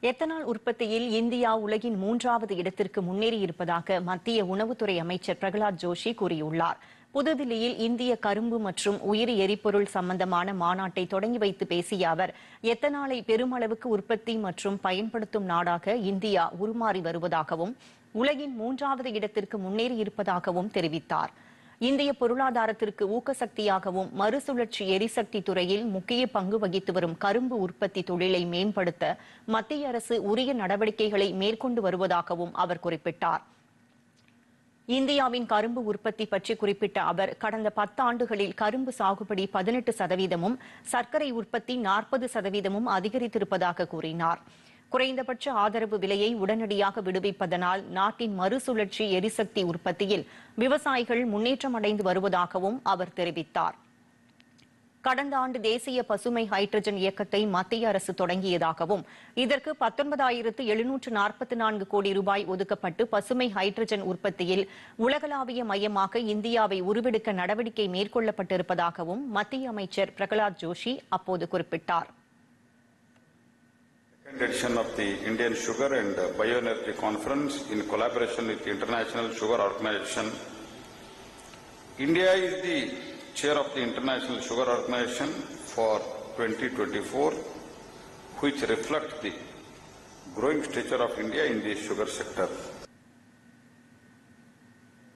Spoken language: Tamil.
எத்தனால் உற்பத்தியில் இந்தியா உலகின் மூன்றாவது இடத்திற்கு முன்னேறியிருப்பதாக மத்திய உணவுத்துறை அமைச்சர் பிரகலாத் ஜோஷி கூறியுள்ளார் புதுதில்லியில் இந்திய கரும்பு மற்றும் உயிரி எரிபொருள் சம்பந்தமான மாநாட்டை தொடங்கி வைத்து பேசிய அவர் எத்தனாலை பெருமளவுக்கு உற்பத்தி மற்றும் பயன்படுத்தும் நாடாக இந்தியா உருமாறி வருவதாகவும் உலகின் மூன்றாவது இடத்திற்கு முன்னேறியிருப்பதாகவும் தெரிவித்தார் இந்திய பொருளாதாரத்திற்கு ஊக்கசக்தியாகவும் மறுசுழற்சி எரிசக்தி துறையில் முக்கிய பங்கு வகித்து வரும் கரும்பு உற்பத்தி தொழிலை மேம்படுத்த மத்திய அரசு உரிய நடவடிக்கைகளை மேற்கொண்டு வருவதாகவும் அவர் குறிப்பிட்டார் இந்தியாவின் கரும்பு உற்பத்தி பற்றி குறிப்பிட்ட அவர் கடந்த பத்தாண்டுகளில் கரும்பு சாகுபடி பதினெட்டு சதவீதமும் சர்க்கரை உற்பத்தி நாற்பது சதவீதமும் அதிகரித்திருப்பதாக கூறினார் குறைந்தபட்ச ஆதரவு விலையை உடனடியாக விடுவிப்பதனால் நாட்டின் மறுசுழற்சி எரிசக்தி உற்பத்தியில் விவசாயிகள் முன்னேற்றம் அடைந்து வருவதாகவும் அவர் தெரிவித்தார் கடந்த ஆண்டு தேசிய பசுமை ஹைட்ரஜன் இயக்கத்தை மத்திய அரசு தொடங்கியதாகவும் இதற்கு பத்தொன்பதாயிரத்து எழுநூற்று நாற்பத்தி நான்கு கோடி ரூபாய் ஒதுக்கப்பட்டு பசுமை ஹைட்ரஜன் உற்பத்தியில் உலகளாவிய மையமாக இந்தியாவை உருவெடுக்க நடவடிக்கை மேற்கொள்ளப்பட்டிருப்பதாகவும் மத்திய அமைச்சர் பிரகலாத் ஜோஷி அப்போது குறிப்பிட்டார் Second edition of the Indian Sugar and Bioenergy Conference in collaboration with the International Sugar Organization. India is the chair of the International Sugar Organization for 2024, which reflects the growing stature of India in the sugar sector.